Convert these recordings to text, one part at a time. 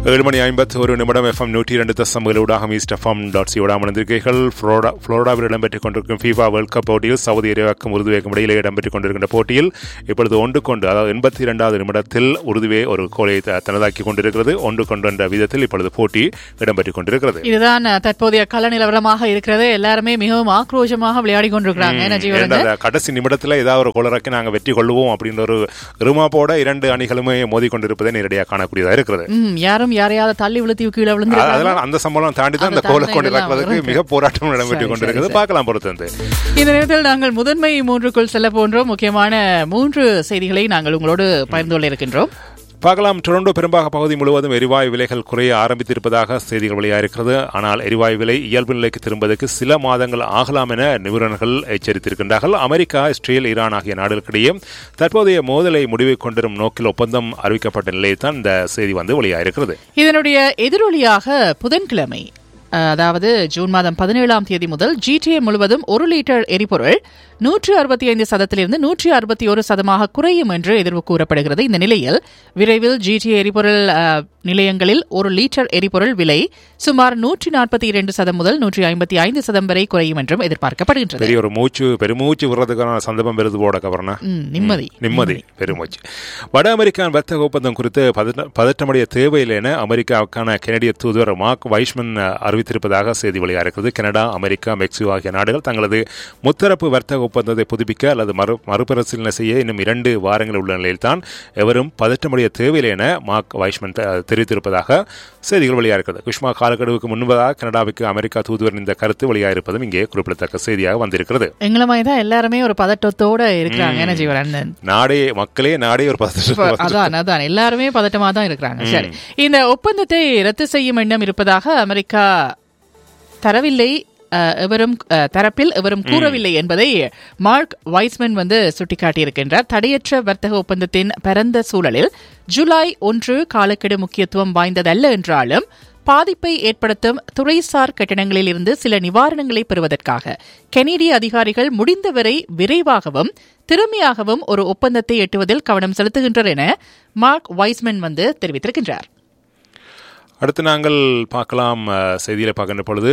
ஏழு மணி ஐம்பத்தி ஒரு நிமிடம் எஃப்எம் நூற்றி இரண்டு தசமகளூடாக ஈஸ்ட் எஃப்எம் டாட் சியோட அமர்ந்திருக்கீர்கள் ஃப்ளோரிடா ஃப்ளோரிடாவில் இடம்பெற்றுக் கொண்டிருக்கும் ஃபீஃபா வேர்ல்ட் கப் போட்டியில் சவுதி அரேபியாவுக்கும் உருதுவேக்கும் இடையிலே இடம்பெற்றுக் கொண்டிருக்கின்ற போட்டியில் இப்பொழுது ஒன்று கொண்டு அதாவது எண்பத்தி இரண்டாவது நிமிடத்தில் உருதுவே ஒரு கோலை த- தனதாக்கி கொண்டிருக்கிறது ஒன்று கொண்டு என்ற விதத்தில் இப்பொழுது போட்டி இடம்பெற்றுக் கொண்டிருக்கிறது இதுதான் அஹ், தற்போதைய கள நிலவரமாக இருக்கிறது எல்லாருமே மிகவும் ஆக்ரோஷமாக விளையாடி கொண்டிருக்கிறாங்க என்ன இரண்டு ஜீவரங்க அந்த கடைசி நிமிடத்தில் ஏதாவது ஒரு கோலராக்கி நாங்கள் வெற்றி கொள்வோம் அப்படின்ற ஒரு இருமாப்போட இரண்டு அணிகளுமே மோதி கொண்டிருப்பதை நேரடியாக காணக்கூடியதாக இருக்கிறது ம், யாரும் யாரையாவது தள்ளி விழுத்தி கீழே அ- விழுந்து அதெல்லாம் அந்த சம்பளம் தாண்டி தான் அந்த அந்த கோலை தாண்டி கொண்டு இதெல்லாம் இறக்குவதற்கு இருக்கு. மிக போராட்டம் இடம்பெற்றுக் சரி, கொண்டிருக்கிறது சரி, பார்க்கலாம் பொறுத்து இந்த நேரத்தில் நாங்கள் முதன்மை மூன்றுக்குள் செல்ல போன்றோம் முக்கியமான மூன்று செய்திகளை நாங்கள் உங்களோடு பகிர்ந்து கொள்ள இருக்கின்றோம் பார்க்கலாம் டொரண்டோ பெரும்பாக பகுதி முழுவதும் எரிவாயு விலைகள் குறைய ஆரம்பித்திருப்பதாக செய்திகள் வெளியாயிருக்கிறது ஆனால் எரிவாயு விலை இயல்பு நிலைக்கு திரும்புவதற்கு சில மாதங்கள் ஆகலாம் என நிபுணர்கள் எச்சரித்திருக்கின்றார்கள் அமெரிக்கா இஸ்ரேல் ஈரான் ஆகிய நாடுகளுக்கிடையே தற்போதைய மோதலை முடிவை கொண்டிரும் நோக்கில் ஒப்பந்தம் அறிவிக்கப்பட்ட நிலையில் தான் இந்த செய்தி வந்து வெளியாயிருக்கிறது இதனுடைய எதிரொலியாக புதன்கிழமை அஹ், அதாவது ஜூன் மாதம் பதினேழாம் தேதி முதல் ஜிடிஏ முழுவதும் ஒரு லிட்டர் எரிபொருள் நூற்று அறுபத்தி ஐந்து சதத்திலிருந்து நூற்றி அறுபத்தி ஒரு சதமாக குறையும் என்று எதிர்வு கூறப்படுகிறது இந்த நிலையில் விரைவில் ஜிடிஏ எரிபொருள் அஹ், நிலையங்களில் ஒரு லிட்டர் எரிபொருள் விலை சுமார் நூற்றி நாற்பத்தி இரண்டு சதம் முதல் நூற்றி ஐம்பத்தி ஐந்து சதம் வரை குறையும் என்றும் எதிர்பார்க்கப்படுகின்றது பெரிய ஒரு மூச்சு பெருமூச்சு விடுறதுக்கான சந்தர்ப்பம் பெருது போட கவர்னா ம், நிம்மதி நிம்மதி பெருமூச்சு வட அமெரிக்கான் வர்த்தக ஒப்பந்தம் குறித்து பதட்ட- பதற்றமடைய தேவையில்லை என அமெரிக்காவுக்கான கனடிய தூதுவர் மார்க் வைஷ்மன் அஹ், அறிவித்திருப்பதாக செய்தி வெளியாகிறது கனடா அமெரிக்கா மெக்சிகோ ஆகிய நாடுகள் தங்களது முத்தரப்பு வர்த்தக ஒப்பந்தத்தை புதுப்பிக்க அல்லது மறு மறுபரிசீலனை செய்ய இன்னும் இரண்டு வாரங்கள் உள்ள நிலையில்தான் எவரும் பதற்றமடைய தேவையில்லை என மார்க் வைஷ்மன் த- தெரிவித்திருப்பதாக செய்திகள் வெளியாகிறது குஷ்மா காலக்கெடுவுக்கு முன்பதாக கனடாவுக்கு அமெரிக்கா தூதுவரின் இந்த கருத்து வெளியாயிருப்பதும் இங்கே குறிப்பிடத்தக்க செய்தியாக வந்திருக்கிறது எங்களை மாதிரி தான் எல்லாருமே ஒரு பதட்டத்தோட இருக்கிறாங்க என்ன ஜீவரன் நாடே மக்களே நாடே ஒரு பதற்ற அதான் அதான் எல்லாருமே பதட்டமா தான் இருக்கிறாங்க சரி இந்த ஒப்பந்தத்தை ரத்து செய்யும் எண்ணம் இருப்பதாக அமெரிக்கா தரவில்லை அஹ், எவரும் அஹ், தரப்பில் எவரும் கூறவில்லை என்பதை மார்க் வைஸ்மன் வந்து சுட்டிக்காட்டியிருக்கின்றார் தடையற்ற வர்த்தக ஒப்பந்தத்தின் பரந்த சூழலில் ஜூலை ஒன்று காலக்கெடு முக்கியத்துவம் வாய்ந்ததல்ல என்றாலும் பாதிப்பை ஏற்படுத்தும் துறைசார் கட்டணங்களில் இருந்து சில நிவாரணங்களை பெறுவதற்காக கெனடிய அதிகாரிகள் முடிந்தவரை விரைவாகவும் திறமையாகவும் ஒரு ஒப்பந்தத்தை எட்டுவதில் கவனம் செலுத்துகின்றனர் என மார்க் வைஸ்மன் வந்து தெரிவித்திருக்கின்றார் அடுத்து நாங்கள் பார்க்கலாம் அஹ், செய்தியில பார்க்கின்ற பொழுது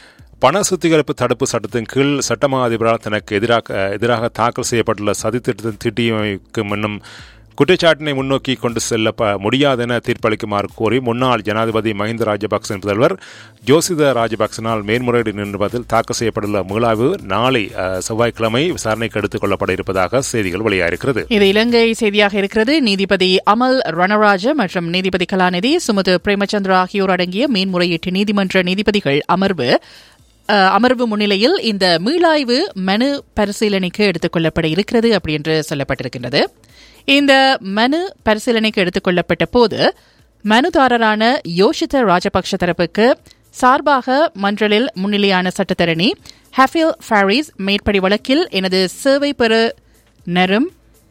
பண சுத்திகரிப்பு தடுப்பு சட்டத்தின் கீழ் சட்டமா அதிபரால் தனக்கு எதிராக எதிராக தாக்கல் செய்யப்பட்டுள்ள சதி திட்டத்தின் திட்டியமைக்கும் என்னும் குற்றச்சாட்டினை முன்னோக்கி கொண்டு செல்ல ப- முடியாது என தீர்ப்பளிக்குமாறு கோரி முன்னாள் ஜனாதிபதி மஹிந்த ராஜபக்சன் முதல்வர் ஜோசித ராஜபக்சனால் மேன்முறையீடு நின்றதில் தாக்கல் செய்யப்பட்டுள்ள மீளாய்வு நாளை அஹ், செவ்வாய்க்கிழமை விசாரணைக்கு எடுத்துக் கொள்ளப்பட இருப்பதாக செய்திகள் வெளியாயிருக்கிறது இது இலங்கை செய்தியாக இருக்கிறது நீதிபதி அமல் ரணராஜ மற்றும் நீதிபதி கலாநிதி சுமுது பிரேமச்சந்திரா ஆகியோர் அடங்கிய மேன்முறையீட்டு நீதிமன்ற நீதிபதிகள் அமர்வு அஹ், அமர்வு முன்னிலையில் இந்த மீளாய்வு மனு பரிசீலனைக்கு எடுத்துக் கொள்ளப்பட இருக்கிறது அப்படி என்று சொல்லப்பட்டிருக்கின்றது இந்த மனு பரிசீலனைக்கு எடுத்துக் கொள்ளப்பட்ட போது மனுதாரரான யோஷித ராஜபக்ஷ தரப்புக்கு சார்பாக மன்றலில் முன்னிலையான சட்டத்தரணி ஹஃபில் ஃபாரிஸ் மேற்படி வழக்கில் எனது சேவை பெறு நரும்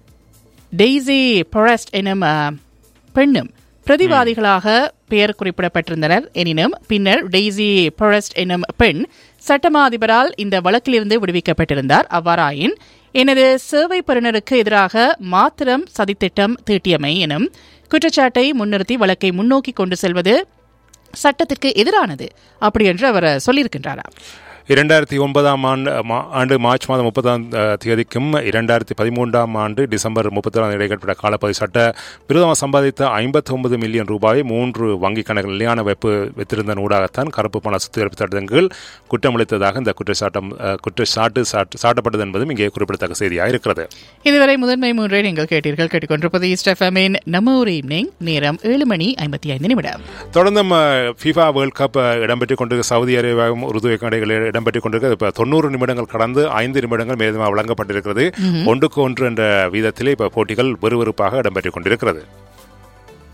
டெய்ஸி பொரஸ்ட் எனும் அஹ், பெண்ணும் பிரதிவாதிகளாக பெயர் குறிப்பிடப்பட்டிருந்தனர் எனினும் பின்னர் டெய்ஸி பொரஸ்ட் எனும் பெண் சட்டமா அதிபரால் இந்த வழக்கிலிருந்து விடுவிக்கப்பட்டிருந்தார் அவ்வாறாயின் எனது சேவை பெறுநருக்கு எதிராக மாத்திரம் சதித்திட்டம் தீட்டியமை எனும் குற்றச்சாட்டை முன்னிறுத்தி வழக்கை முன்னோக்கி கொண்டு செல்வது சட்டத்திற்கு எதிரானது அப்படி என்று அவர் சொல்லியிருக்கின்றாராம் இரண்டாயிரத்தி ஒன்பதாம் ஆண்டு மா- ஆண்டு மார்ச் மாதம் முப்பதாம் அஹ், தேதிக்கும் இரண்டாயிரத்தி பதிமூன்றாம் ஆண்டு டிசம்பர் முப்பத்தாம் இடைப்பட்ட காலப்பகுதி சட்ட விரோதமாக சம்பாதித்த ஐம்பத்தி ஒன்பது மில்லியன் ரூபாய் மூன்று வங்கிக் கணக்கு நிலையான வைப்பு வைத்திருந்த ஊடாகத்தான் கருப்பு பண சுத்திகரிப்பு சட்டத்தின் கீழ் குற்றமளித்ததாக இந்த குற்றச்சாட்டம் அஹ், குற்றச்சாட்டு சாட்டு- சாட்டப்பட்டது என்பதும் இங்கே குறிப்பிடத்தக்க செய்தியாக இருக்கிறது இதுவரை முதன்மை மூன்றை நீங்கள் கேட்டீர்கள் கேட்டுக்கொண்டிருப்பது ஈஸ்ட் எஃப்எம்மின் நம்ம ஒரு ஈவினிங் நேரம் ஏழு மணி ஐம்பத்தி ஐந்து நிமிடம் தொடர்ந்து ஃபிஃபா வேர்ல்ட் கப் அஹ், இடம்பெற்றுக் கொண்டிருக்க சவுதி அரேபியாவும் உருதுவை கடைகளில் இடம்பெற்றுக் கொண்டிருக்க இப்போ தொண்ணூறு நிமிடங்கள் கடந்து ஐந்து நிமிடங்கள் மேலும் வழங்கப்பட்டிருக்கிறது ஒன்றுக்கு ஒன்று என்ற வீதத்திலே இப்போ போட்டிகள் விறுவிறுப்பாக இடம்பெற்றுக் கொண்டிருக்கிறது